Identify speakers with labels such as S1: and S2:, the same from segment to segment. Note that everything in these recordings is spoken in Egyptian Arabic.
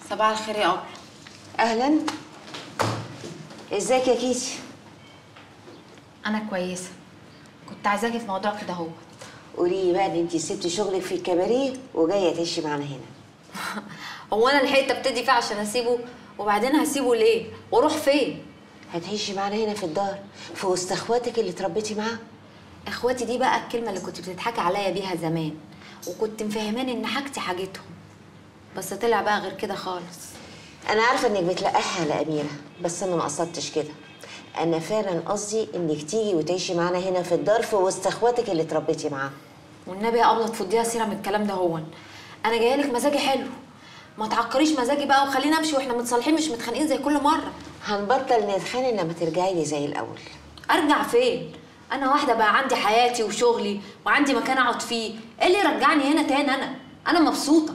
S1: صباح الخير يا أبو
S2: اهلا ازيك يا كيتي
S1: أنا كويسة كنت عايزاكي في موضوع كده هو
S2: قولي لي بقى ان انت سبتي شغلك في الكباريه وجايه تعيشي معانا هنا
S1: هو أنا لحقت أبتدي فيه عشان أسيبه وبعدين هسيبه ليه؟ وأروح فين؟
S2: هتعيشي معانا هنا في الدار في وسط اخواتك اللي اتربيتي معاهم
S1: إخواتي دي بقى الكلمة اللي كنت بتضحكي عليا بيها زمان وكنت مفهماني إن حاجتي حاجتهم بس طلع بقى غير كده خالص
S2: انا عارفه انك بتلقحي على اميره بس انا ما قصدتش كده انا فعلا قصدي انك تيجي وتعيشي معانا هنا في الدار في وسط اخواتك اللي اتربيتي معاهم
S1: والنبي يا أبلة تفضيها سيرة من الكلام ده هون أنا جاية لك مزاجي حلو ما تعكريش مزاجي بقى وخلينا امشي واحنا متصالحين مش متخانقين زي كل مره
S2: هنبطل نتخانق لما ترجعي لي زي الاول
S1: ارجع فين انا واحده بقى عندي حياتي وشغلي وعندي مكان اقعد فيه ايه اللي يرجعني هنا تاني انا انا مبسوطه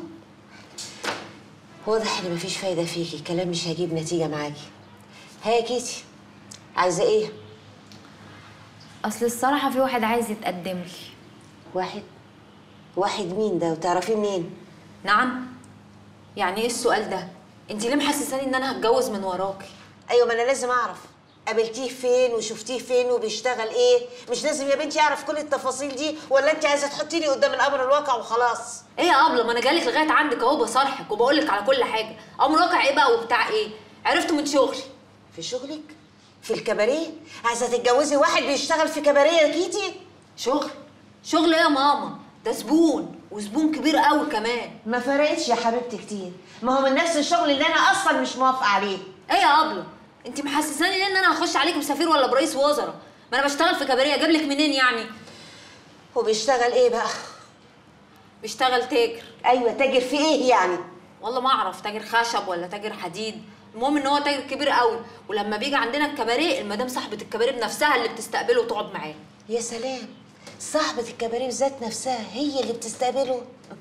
S2: واضح ان مفيش فايده فيكي الكلام مش هيجيب نتيجه معاكي ها يا كيتي عايزه ايه
S1: اصل الصراحه في واحد عايز يتقدم لي
S2: واحد واحد مين ده وتعرفيه منين
S1: نعم يعني ايه السؤال ده انت ليه محسساني ان انا هتجوز من وراكي
S2: ايوه ما انا لازم اعرف قابلتيه فين وشفتيه فين وبيشتغل ايه مش لازم يا بنتي اعرف كل التفاصيل دي ولا انت عايزه تحطيني قدام الامر الواقع وخلاص
S1: ايه يا ابله ما انا جالك لغايه عندك اهو بصالحك وبقول لك على كل حاجه امر واقع ايه بقى وبتاع ايه عرفته من شغلي
S2: في شغلك في الكباريه عايزه تتجوزي واحد بيشتغل في كباريه يا كيتي
S1: شغل شغل ايه يا ماما ده زبون وزبون كبير قوي كمان
S2: ما فرقتش يا حبيبتي كتير ما هو من نفس الشغل اللي انا اصلا مش موافقه عليه
S1: ايه يا ابله انت محسساني ليه ان انا هخش عليك بسفير ولا برئيس وزراء ما انا بشتغل في كباريه اجيب لك منين يعني
S2: وبيشتغل ايه بقى
S1: بيشتغل تاجر
S2: ايوه تاجر في ايه يعني
S1: والله ما اعرف تاجر خشب ولا تاجر حديد المهم ان هو تاجر كبير قوي ولما بيجي عندنا الكباريه المدام صاحبه الكباريه بنفسها اللي بتستقبله وتقعد معاه
S2: يا سلام صاحبة الكباريه ذات نفسها هي اللي بتستقبله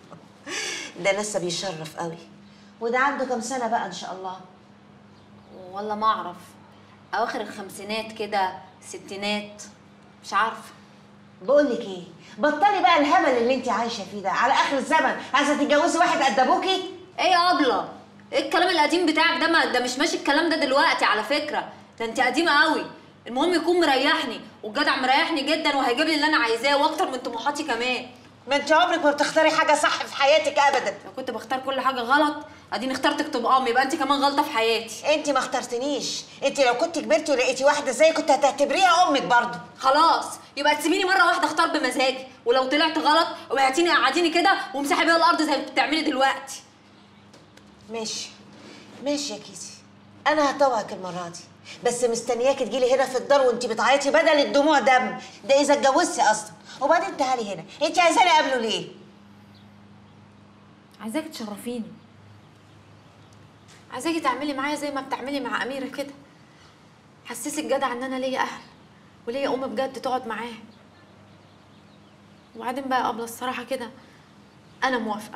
S2: ده نسب بيشرف قوي وده عنده كام سنة بقى إن شاء الله
S1: والله ما اعرف اواخر الخمسينات كده ستينات مش عارفه
S2: بقول لك ايه بطلي بقى الهبل اللي انت عايشه فيه ده على اخر الزمن عايزه تتجوزي واحد قد ابوكي
S1: ايه يا ابله ايه الكلام القديم بتاعك ده ما ده مش ماشي الكلام ده دلوقتي على فكره ده انت قديمه قوي المهم يكون مريحني والجدع مريحني جدا وهيجيب لي اللي انا عايزاه واكتر من طموحاتي كمان
S2: ما انت عمرك ما بتختاري حاجه صح في حياتك ابدا
S1: لو كنت بختار كل حاجه غلط اديني اخترتك تبقى امي يبقى انت كمان غلطه في حياتي
S2: انت ما اخترتنيش انت لو كنت كبرتي ولقيتي واحده زي كنت هتعتبريها امك برضه
S1: خلاص يبقى تسيبيني مره واحده اختار بمزاجي ولو طلعت غلط وبعتيني قعديني كده وامسحي بيها الارض زي ما بتعملي دلوقتي
S2: ماشي ماشي يا كيسي انا هطوعك المره دي بس مستنياكي تجيلي هنا في الدار وانت بتعيطي بدل الدموع دم ده اذا اتجوزتي اصلا وبعدين تعالي هنا انت عايزاني اقابله ليه
S1: عايزاكي تشرفيني عايزاكي تعملي معايا زي ما بتعملي مع اميره كده حسسك جدع ان انا ليا اهل وليا ام بجد تقعد معاه وبعدين بقى قبل الصراحه كده انا موافقه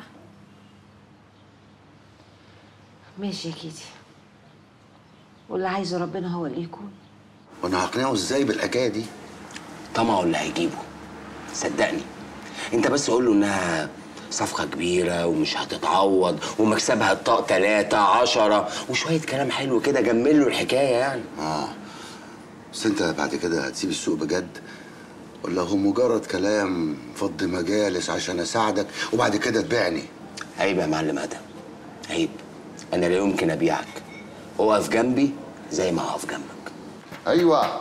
S2: ماشي يا كيتي واللي عايزه ربنا هو اللي يكون
S3: وانا هقنعه ازاي بالحكايه دي
S4: طمعه اللي هيجيبه صدقني انت بس قول له انها صفقة كبيرة ومش هتتعوض ومكسبها الطاق تلاتة عشرة وشوية كلام حلو كده جمل له الحكاية يعني
S3: اه بس انت بعد كده هتسيب السوق بجد ولا هو مجرد كلام فض مجالس عشان اساعدك وبعد كده تبيعني
S4: عيب يا معلم ادم عيب انا لا يمكن ابيعك اقف جنبي زي ما هقف جنبك
S3: ايوه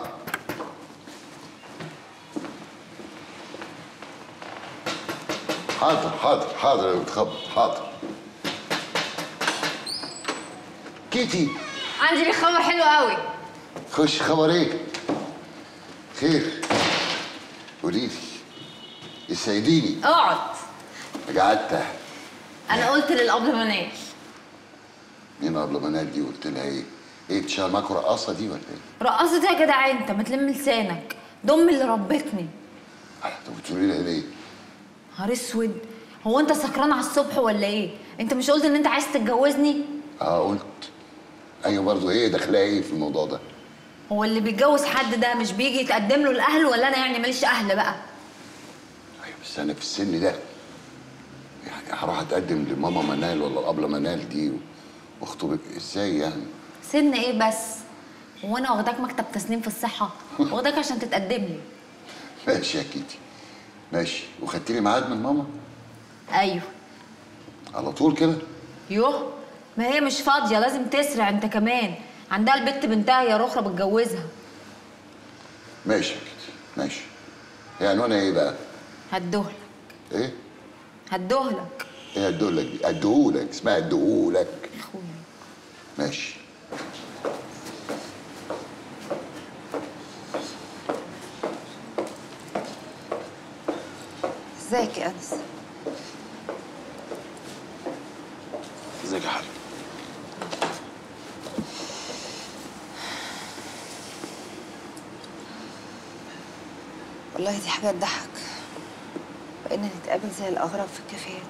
S5: حاضر حاضر حاضر يا بتخبط حاضر كيتي
S1: عندي لك خبر حلو قوي
S5: خش خبر ايه خير قولي لي يسعديني
S1: اقعد
S5: قعدت
S1: انا قلت للاب منال
S5: مين قبل ما انادي قلت لها ايه ايه بتشتغل معاكوا رقاصه دي ولا ايه
S1: رقصت يا جدع انت ما تلم لسانك دم اللي ربتني
S5: طب بتقولي لها ليه
S1: نهار اسود هو انت سكران على الصبح ولا ايه انت مش قلت ان انت عايز تتجوزني
S5: اه قلت ايوه برضه ايه داخلها ايه في الموضوع ده
S1: هو اللي بيتجوز حد ده مش بيجي يتقدم له الاهل ولا انا يعني ماليش اهل بقى
S5: ايوه بس انا في السن ده يعني هروح اتقدم لماما منال ولا الابله منال دي و... اخطبك ازاي يعني
S1: سن ايه بس هو انا واخداك مكتب تسليم في الصحه واخداك عشان تتقدم لي
S5: ماشي يا كيتي ماشي وخدت لي ميعاد من ماما
S1: ايوه
S5: على طول كده
S1: يوه ما هي مش فاضيه لازم تسرع انت كمان عندها البت بنتها يا رخرة بتجوزها
S5: ماشي يا كيتي ماشي هي عنوانها ايه بقى
S1: هدهلك
S5: ايه
S1: هدهلك
S5: ايه هدولك دي اديهولك اسمها اديهولك
S1: يا اخويا
S5: ماشي
S2: ازيك يا انس
S4: ازيك يا حاج
S2: والله دي حاجه تضحك بقينا نتقابل زي الاغراب في الكافيهات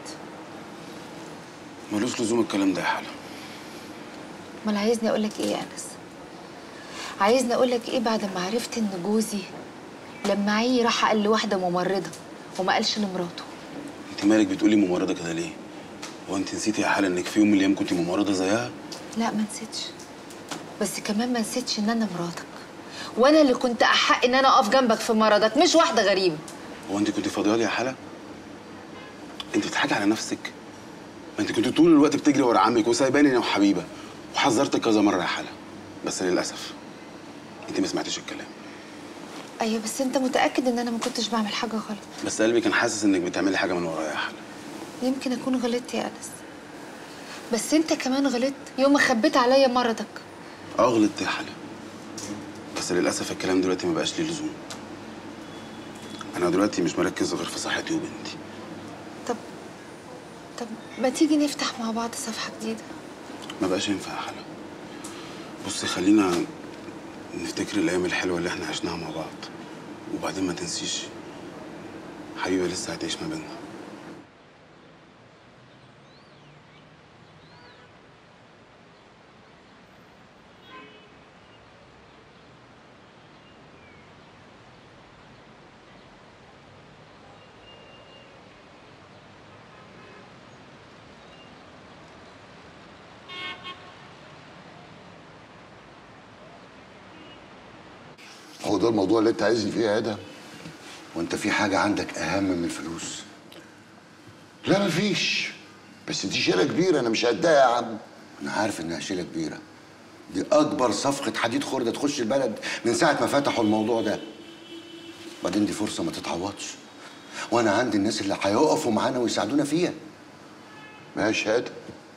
S4: ملوش لزوم الكلام ده يا حاله
S2: امال عايزني اقول لك ايه يا انس عايزني اقول لك ايه بعد ما عرفت ان جوزي لما عي راح قال لواحده ممرضه وما قالش لمراته
S4: انت مالك بتقولي ممرضه كده ليه هو انت نسيتي يا حاله انك في يوم من الايام كنت ممرضه زيها
S2: لا ما نسيتش بس كمان ما نسيتش ان انا مراتك وانا اللي كنت احق ان انا اقف جنبك في مرضك مش واحده غريبه
S4: هو انت كنت فاضيه لي يا حاله انت بتضحكي على نفسك ما انت كنت طول الوقت بتجري ورا عمك وسايباني انا وحبيبه وحذرتك كذا مره يا حاله بس للاسف انت ما سمعتيش الكلام
S2: ايوه بس انت متاكد ان انا ما كنتش بعمل حاجه غلط
S4: بس قلبي كان حاسس انك بتعملي حاجه من ورايا يا حاله
S2: يمكن اكون غلطت يا انس بس انت كمان غلطت يوم ما خبيت عليا مرضك
S4: اه غلطت يا حلا بس للاسف الكلام دلوقتي ما بقاش ليه لزوم انا دلوقتي مش مركز غير في صحتي وبنتي
S2: طب طب ما تيجي نفتح مع بعض صفحه جديده
S4: ما بقاش ينفع يا حلا بصي خلينا نفتكر الايام الحلوه اللي احنا عشناها مع بعض وبعدين ما تنسيش حبيبه لسه هتعيش ما بيننا
S5: هو ده الموضوع اللي انت عايزني فيه يا ادم
S3: وانت في حاجه عندك اهم من الفلوس
S5: لا مفيش بس دي شيله كبيره انا مش قدها يا عم
S3: انا عارف انها شيله كبيره دي اكبر صفقه حديد خرده تخش البلد من ساعه ما فتحوا الموضوع ده بعدين دي فرصه ما تتعوضش وانا عندي الناس اللي هيقفوا معانا ويساعدونا فيها
S5: ماشي يا ادم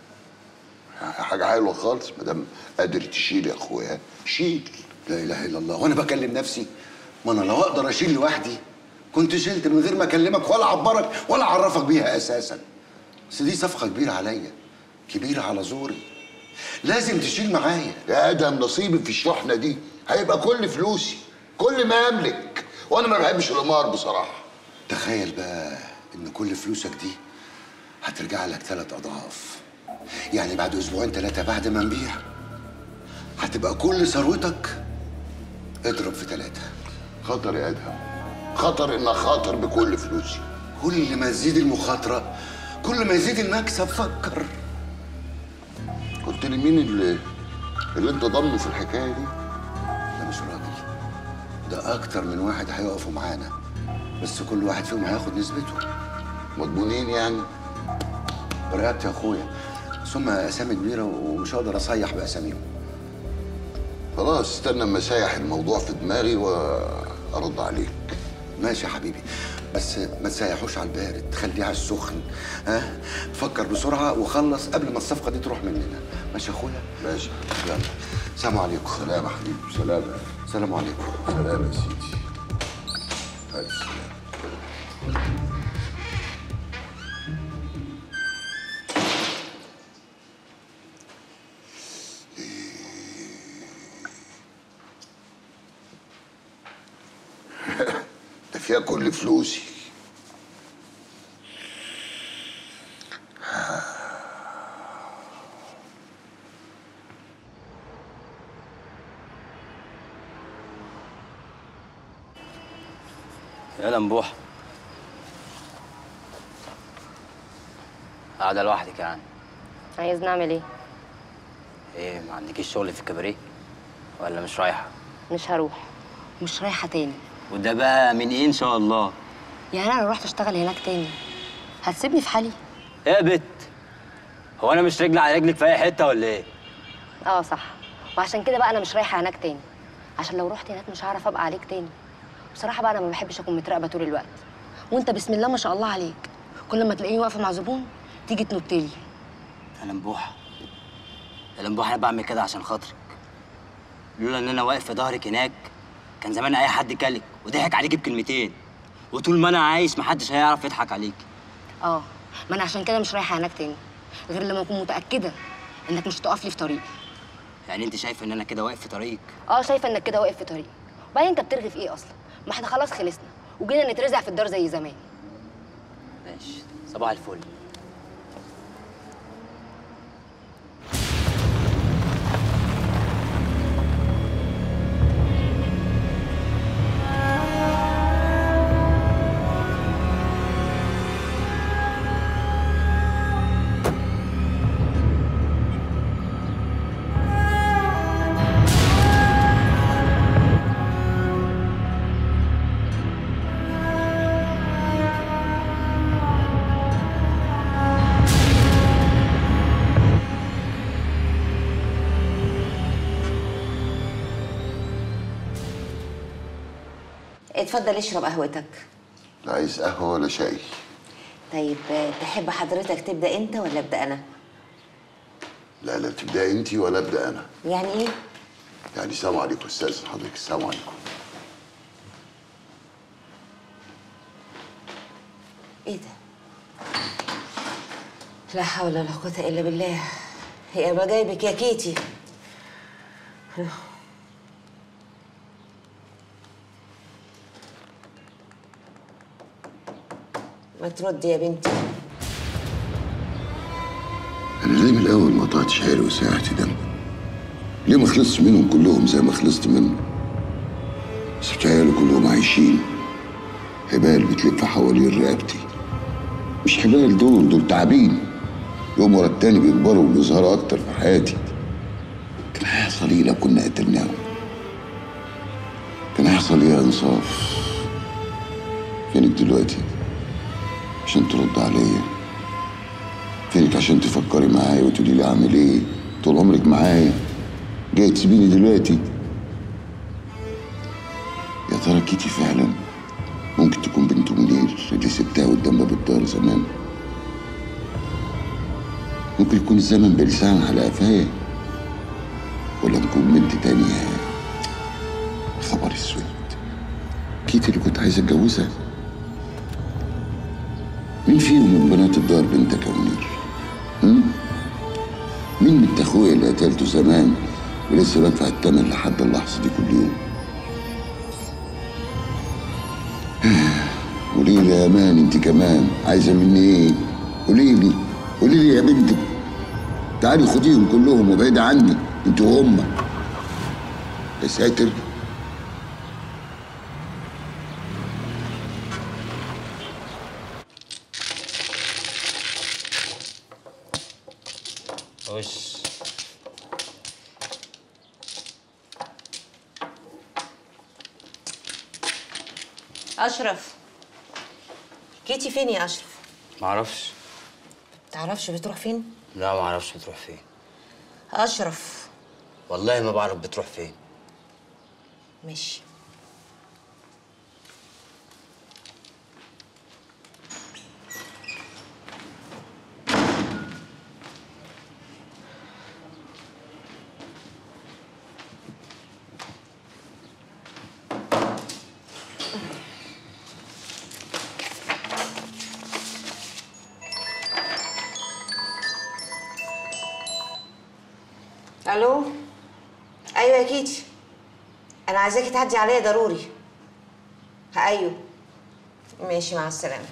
S5: حاجه حلوه خالص ما دام قادر تشيل يا اخويا شيل
S3: لا اله الا الله وانا بكلم نفسي ما انا لو اقدر اشيل لوحدي كنت شلت من غير ما اكلمك ولا اعبرك ولا اعرفك بيها اساسا بس دي صفقه كبيره عليا كبيره على زوري لازم تشيل معايا
S5: يا ادم نصيبي في الشحنه دي هيبقى كل فلوسي كل ما املك وانا ما بحبش القمار بصراحه
S3: تخيل بقى ان كل فلوسك دي هترجع لك ثلاث اضعاف يعني بعد اسبوعين ثلاثه بعد ما نبيع هتبقى كل ثروتك اضرب في ثلاثه
S5: خطر يا ادهم خطر انك خاطر بكل فلوسي
S3: كل ما تزيد المخاطره كل ما يزيد المكسب فكر
S5: قلت لي مين اللي اللي انت ضامنه في الحكايه دي
S3: ده مش راجل ده اكتر من واحد هيقفوا معانا بس كل واحد فيهم هياخد نسبته
S5: مضمونين يعني
S3: برقبتي يا اخويا ثم اسامي كبيره ومش هقدر اصيح باساميهم
S5: خلاص استنى اما اسيح الموضوع في دماغي وارد عليك
S3: ماشي يا حبيبي بس ما تسيحوش على البارد خليه على السخن ها فكر بسرعه وخلص قبل ما الصفقه دي تروح مننا ماشي يا اخويا
S5: ماشي
S3: يلا سلام عليكم
S5: سلام يا حبيبي سلام يا
S3: سلام عليكم
S5: سلام يا سيدي ألف سلام ده فيها كل فلوسي
S6: يا منبوح قاعدة لوحدك يعني
S7: عايز نعمل ايه؟
S6: ايه ما عندكيش شغل في الكباريه ولا مش رايحه
S7: مش هروح مش رايحه تاني
S6: وده بقى من ايه ان شاء الله
S7: يعني انا لو رحت اشتغل هناك تاني هتسيبني في حالي
S6: ايه يا بت هو انا مش رجل على رجلك في اي حته ولا ايه
S7: اه صح وعشان كده بقى انا مش رايحه هناك تاني عشان لو رحت هناك مش هعرف ابقى عليك تاني بصراحه بقى انا ما بحبش اكون متراقبه طول الوقت وانت بسم الله ما شاء الله عليك كل ما تلاقيني واقفه مع زبون تيجي تنط لي
S6: يا لمبوحه يا لمبوحه انا بعمل كده عشان خاطرك لولا ان انا واقف في ظهرك هناك كان زمان اي حد كلك وضحك عليكي بكلمتين وطول ما انا عايش محدش هيعرف يضحك عليك
S7: اه ما انا عشان كده مش رايحه هناك تاني غير لما اكون متاكده انك مش هتقف لي في طريقي
S6: يعني انت شايفه ان انا كده واقف في طريقك
S7: اه شايفه انك كده واقف في طريقي وبعدين انت بترغي في ايه اصلا ما احنا خلاص خلصنا وجينا نترزع في الدار زي زمان
S6: ماشي صباح الفل
S2: اتفضل اشرب قهوتك
S5: لا عايز قهوه ولا شاي
S2: طيب آه، تحب حضرتك تبدا انت ولا ابدا انا
S5: لا لا تبدأ انت ولا ابدا انا
S2: يعني ايه
S5: يعني السلام عليكم استاذ حضرتك السلام عليكم
S2: ايه ده لا حول ولا قوه الا بالله هي ما جايبك يا كيتي ما تردي يا بنتي
S5: انا ليه من الاول ما قطعتش عيالي وساعتي دم ليه ما خلصتش منهم كلهم زي ما خلصت منه سبت عيالي كلهم عايشين حبال بتلف حوالين رقبتي مش حبال دول دول تعابين يوم ورا التاني بيكبروا وبيظهروا اكتر في حياتي كان هيحصل ايه لو كنا قتلناهم كان هيحصل ايه يا انصاف فينك دلوقتي عشان ترد عليا فينك عشان تفكري معايا وتقولي لي اعمل ايه طول عمرك معايا جاي تسيبيني دلوقتي يا ترى كيتي فعلا ممكن تكون بنت منير اللي سبتها قدام باب الدار زمان ممكن يكون الزمن بلسان على قفايا ولا تكون بنت تانية خبر اسود كيتي اللي كنت عايز اتجوزها مين فيهم من بنات الدار بنتك يا منير؟ هم؟ مين من اخويا اللي قتلته زمان ولسه بدفع الثمن لحد اللحظه دي كل يوم؟ قولي لي يا مان انت كمان عايزه مني ايه؟ قولي لي قولي لي يا بنتي تعالي خديهم كلهم وبعيدة عني انت وهم يا ساتر
S6: وش
S2: اشرف كيتي فين يا اشرف
S6: معرفش
S2: تعرفش بتروح فين
S6: لا معرفش بتروح فين
S2: اشرف
S6: والله ما بعرف بتروح فين
S2: ماشي الو ايوه يا كيتي انا عايزاكي تعدي عليا ضروري ايوه ماشي مع السلامه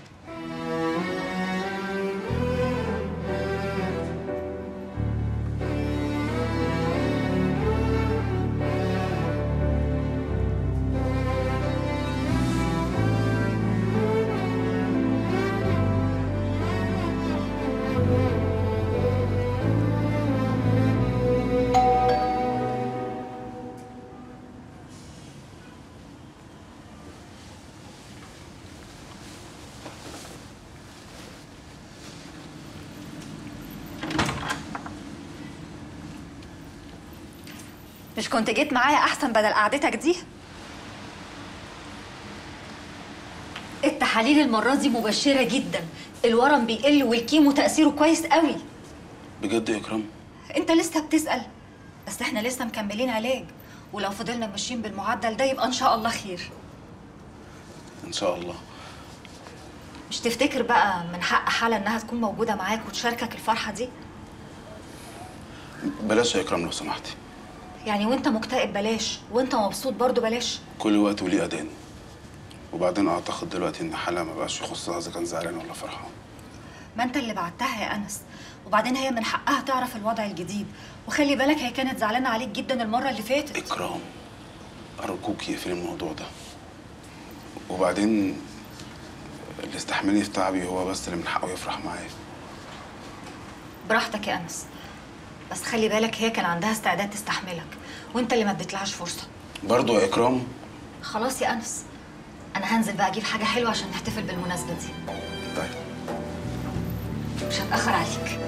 S1: مش كنت جيت معايا احسن بدل قعدتك دي التحاليل المره دي مبشره جدا الورم بيقل والكيمو تاثيره كويس قوي
S8: بجد يا اكرام
S1: انت لسه بتسال بس احنا لسه مكملين علاج ولو فضلنا ماشيين بالمعدل ده يبقى ان شاء الله خير
S8: ان شاء الله
S1: مش تفتكر بقى من حق حالة انها تكون موجوده معاك وتشاركك الفرحه دي
S8: بلاش يا اكرام لو سمحتي
S1: يعني وانت مكتئب بلاش وانت مبسوط برضو بلاش
S8: كل وقت وليه اذان وبعدين اعتقد دلوقتي ان حالها ما بقاش يخصها اذا كان زعلان ولا فرحان
S1: ما انت اللي بعتها يا انس وبعدين هي من حقها تعرف الوضع الجديد وخلي بالك هي كانت زعلانه عليك جدا المره اللي فاتت
S8: اكرام ارجوك يقفلي الموضوع ده وبعدين اللي استحملني في تعبي هو بس اللي من حقه يفرح معايا
S1: براحتك يا انس بس خلي بالك هي كان عندها استعداد تستحملك وانت اللي ما اديتلهاش فرصه
S8: برضه يا اكرام
S1: خلاص يا انس انا هنزل بقى اجيب حاجه حلوه عشان نحتفل بالمناسبه دي
S8: طيب
S1: مش هتاخر عليك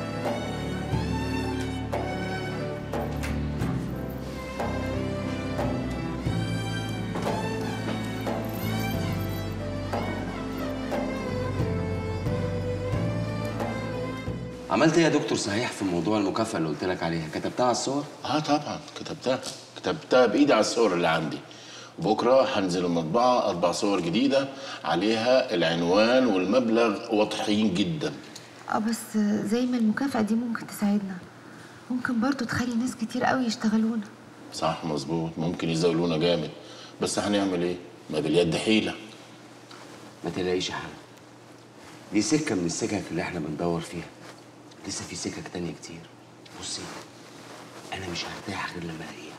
S4: عملت ايه يا دكتور صحيح في موضوع المكافأة اللي قلت لك عليها كتبتها على الصور
S9: اه طبعا كتبتها كتبتها بايدي على الصور اللي عندي بكره هنزل المطبعه اطبع صور جديده عليها العنوان والمبلغ واضحين جدا
S10: اه بس زي ما المكافأة دي ممكن تساعدنا ممكن برضو تخلي ناس كتير قوي يشتغلونا
S9: صح مظبوط ممكن يزاولونا جامد بس هنعمل ايه ما باليد حيله
S4: ما تلاقيش يا حلا دي سكة من السكك اللي احنا بندور فيها لسه في سكك تانية كتير بصي انا مش هرتاح غير لما الاقيها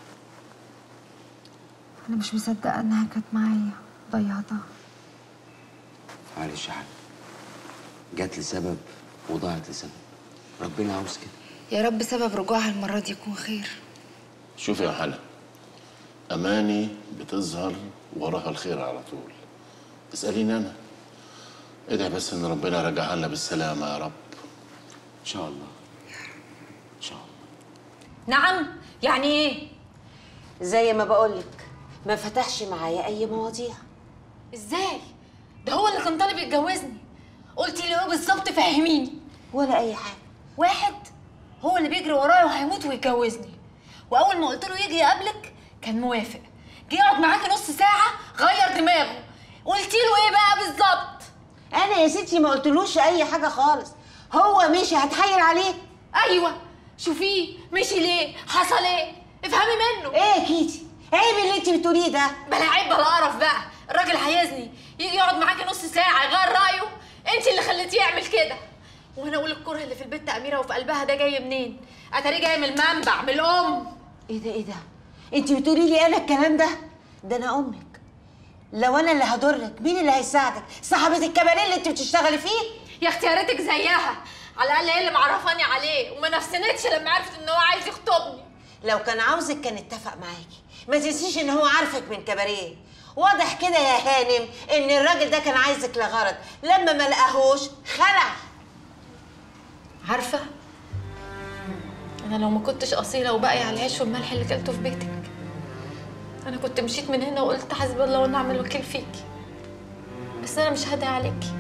S10: انا مش مصدقة انها كانت معايا ضيعتها
S4: معلش يا حلا جت لسبب وضاعت لسبب ربنا عاوز كده
S10: يا رب سبب رجوعها المرة دي يكون خير
S9: شوف يا حلا اماني بتظهر وراها الخير على طول اساليني انا ادعي بس ان ربنا يرجعها لنا بالسلامه يا رب
S4: ان شاء الله ان شاء الله
S1: نعم يعني ايه
S2: زي ما بقولك ما فتحش معايا اي مواضيع
S1: ازاي ده هو اللي كان طالب يتجوزني قلتي لي ايه بالظبط فهميني
S2: ولا اي حاجه
S1: واحد هو اللي بيجري ورايا وهيموت ويتجوزني واول ما قلت له يجي يقابلك كان موافق جه يقعد معاكي نص ساعه غير دماغه قلتي له ايه بقى بالظبط
S2: انا يا ستي ما قلتلوش اي حاجه خالص هو مشي هتحايل عليه
S1: ايوه شوفيه مشي ليه حصل ايه افهمي منه
S2: ايه يا كيتي عيب اللي انت بتقوليه ده
S1: بلا عيب بلا قرف بقى الراجل هيزني يجي يقعد معاكي نص ساعه يغير رايه انت اللي خليتيه يعمل كده وانا اقول الكره اللي في البت اميره وفي قلبها ده جاي منين اتاريه جاي من المنبع من الام
S2: ايه ده ايه ده انت بتقولي لي انا الكلام ده ده انا امك لو انا اللي هضرك مين اللي هيساعدك صاحبه الكباريه اللي انت بتشتغلي فيه
S1: يا اختياراتك زيها على الاقل هي اللي معرفاني عليه وما نفسنتش لما عرفت ان هو عايز يخطبني
S2: لو كان عاوزك كان اتفق معاكي ما تنسيش ان هو عارفك من كباريه واضح كده يا هانم ان الراجل ده كان عايزك لغرض لما ما لقاهوش خلع
S1: عارفه انا لو ما كنتش اصيله وباقيه على العيش والملح اللي كلته في بيتك انا كنت مشيت من هنا وقلت حسبي الله ونعم الوكيل فيكي بس انا مش هدعي عليكي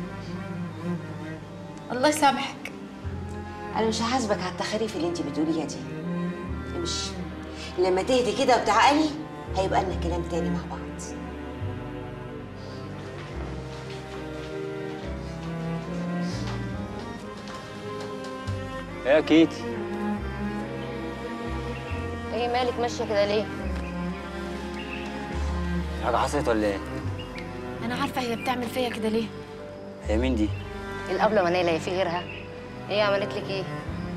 S1: الله يسامحك
S2: انا مش هحاسبك على التخاريف اللي انت بتقوليها دي مش لما تهدي كده وتعقلي هيبقى لنا كلام تاني مع بعض
S6: ايه يا كيتي
S7: ايه مالك ماشيه كده ليه
S6: حاجه حصلت ولا ايه
S10: انا عارفة هي بتعمل فيا كده ليه
S6: هي مين دي
S7: القبله منيله هي في غيرها هي عملت لك ايه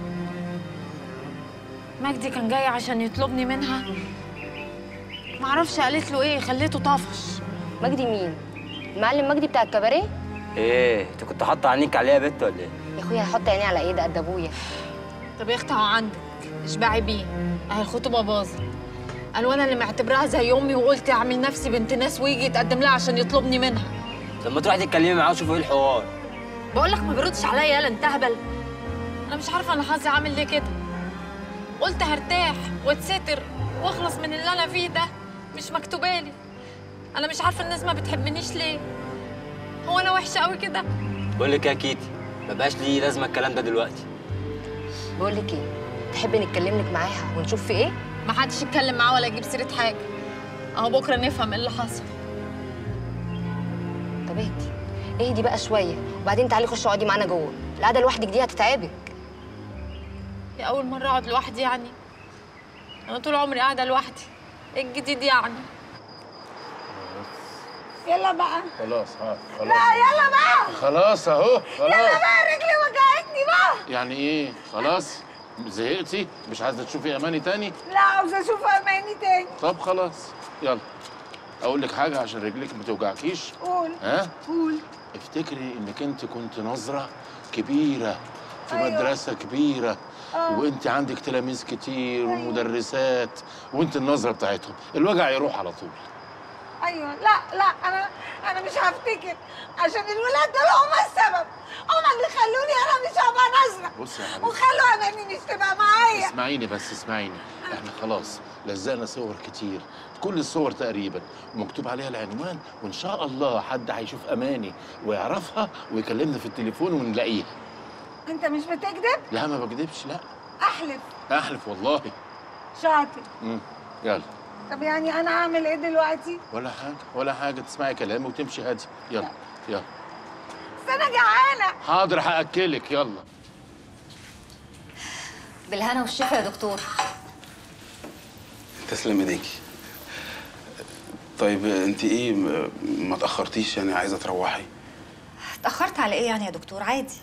S10: مجدي كان جاي عشان يطلبني منها معرفش قالت له ايه خليته طفش
S7: مجدي مين المعلم مجدي بتاع الكباريه
S6: ايه انت كنت حاطه عينيك عليها يا بت ولا ايه
S7: يا اخويا هحط عيني على ايه ده قد ابويا
S1: طب يا اختي اهو عندك اشبعي بيه اهي الخطوبه باظت قال وانا اللي معتبراها زي امي وقلت اعمل نفسي بنت ناس ويجي يتقدم لها عشان يطلبني منها
S6: طب ما تروحي تتكلمي معاه وشوفي ايه الحوار
S1: بقول لك ما بيردش عليا يالا انت هبل انا مش عارفه انا حظي عامل ليه كده قلت هرتاح واتستر واخلص من اللي انا فيه ده مش مكتوبالي انا مش عارفه الناس ما بتحبنيش ليه هو انا وحشه قوي كده
S6: بقول لك إيه يا كيتي ما بقاش ليه لازمه الكلام ده دلوقتي
S7: بقول لك ايه تحبي نتكلم لك معاها ونشوف في ايه
S1: ما حدش يتكلم معاه ولا يجيب سيره حاجه اهو بكره نفهم ايه اللي حصل
S7: طب اهدي اهدي بقى شويه وبعدين تعالي خشي اقعدي معانا جوه القعده لوحدك دي هتتعبك
S1: دي اول مره اقعد لوحدي يعني انا طول عمري قاعده لوحدي ايه الجديد يعني
S11: يلا بقى
S9: خلاص ها خلاص
S11: لا يلا بقى
S9: خلاص اهو
S11: يلا
S9: خلاص
S11: بقى رجلي وجعتني بقى
S9: يعني ايه خلاص زهقتي مش عايزه تشوفي اماني تاني
S11: لا عاوزه اشوف اماني تاني
S9: طب خلاص يلا اقول لك حاجه عشان رجلك ما توجعكيش
S11: قول
S9: ها
S11: قول
S9: افتكري انك انت كنت نظره كبيره في
S11: أيوة.
S9: مدرسه كبيره
S11: آه.
S9: وانت عندك تلاميذ كتير ومدرسات وانت النظره بتاعتهم الوجع يروح على طول
S11: ايوه لا لا انا انا مش هفتكر عشان الولاد دول هم السبب هم اللي خلوني انا مش هبقى نظره
S9: بصي يا حبيبتي
S11: وخلوا اماني مش تبقى معايا
S9: اسمعيني بس اسمعيني احنا خلاص لزقنا صور كتير كل الصور تقريبا ومكتوب عليها العنوان وان شاء الله حد هيشوف اماني ويعرفها ويكلمنا في التليفون ونلاقيها
S11: انت مش بتكذب
S9: لا ما بكدبش لا
S11: احلف
S9: احلف والله
S11: شاطر
S9: امم يلا
S11: طب يعني انا اعمل ايه دلوقتي
S9: ولا حاجه ولا حاجه تسمعي كلامي وتمشي هادي يلا يلا
S11: بس انا جعانه
S9: حاضر هاكلك يلا
S1: بالهنا والشفا يا دكتور
S8: تسلم ايديكي طيب انت ايه م- ما تاخرتيش يعني عايزه تروحي
S1: اتاخرت على ايه يعني يا دكتور عادي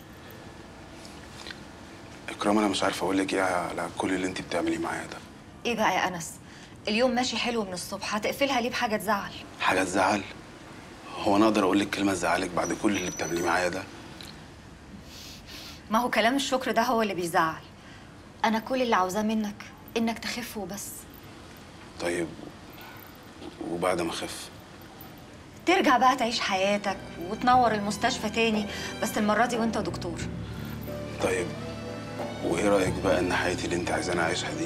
S8: اكرام انا مش عارف اقول لك ايه على كل اللي انت بتعمليه معايا ده
S1: ايه بقى يا انس اليوم ماشي حلو من الصبح هتقفلها ليه بحاجه تزعل
S8: حاجه تزعل هو انا اقدر اقول لك كلمه تزعلك بعد كل اللي بتعمليه معايا ده
S1: ما هو كلام الشكر ده هو اللي بيزعل انا كل اللي عاوزاه منك انك تخف وبس
S8: طيب وبعد ما اخف
S1: ترجع بقى تعيش حياتك وتنور المستشفى تاني بس المره دي وانت دكتور
S8: طيب وايه رايك بقى ان حياتي اللي انت عايزاني اعيشها دي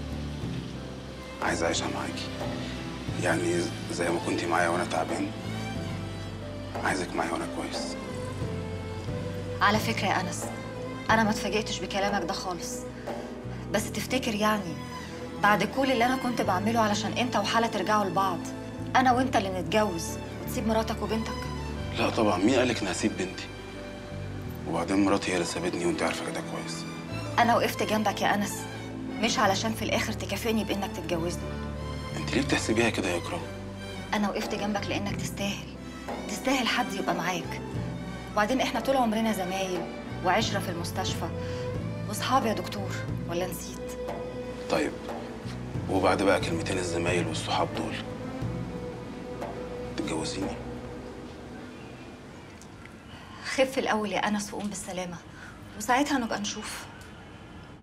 S8: عايز اعيشها معاكي يعني زي ما كنتي معايا وانا تعبان عايزك معايا وانا كويس
S1: على فكره يا انس انا ما اتفاجئتش بكلامك ده خالص بس تفتكر يعني بعد كل اللي انا كنت بعمله علشان انت وحاله ترجعوا لبعض انا وانت اللي نتجوز وتسيب مراتك وبنتك
S8: لا طبعا مين قالك اني هسيب بنتي وبعدين مراتي هي اللي سابتني وانت عارفه كده كويس
S1: انا وقفت جنبك يا انس مش علشان في الاخر تكافئني بانك تتجوزني
S8: انت ليه بتحسبيها كده يا اكرام
S1: انا وقفت جنبك لانك تستاهل تستاهل حد يبقى معاك وبعدين احنا طول عمرنا زمايل وعشره في المستشفى واصحاب يا دكتور ولا نسيت
S8: طيب وبعد بقى كلمتين الزمايل والصحاب دول تتجوزيني
S1: خف الاول يا انس وقوم بالسلامه وساعتها نبقى نشوف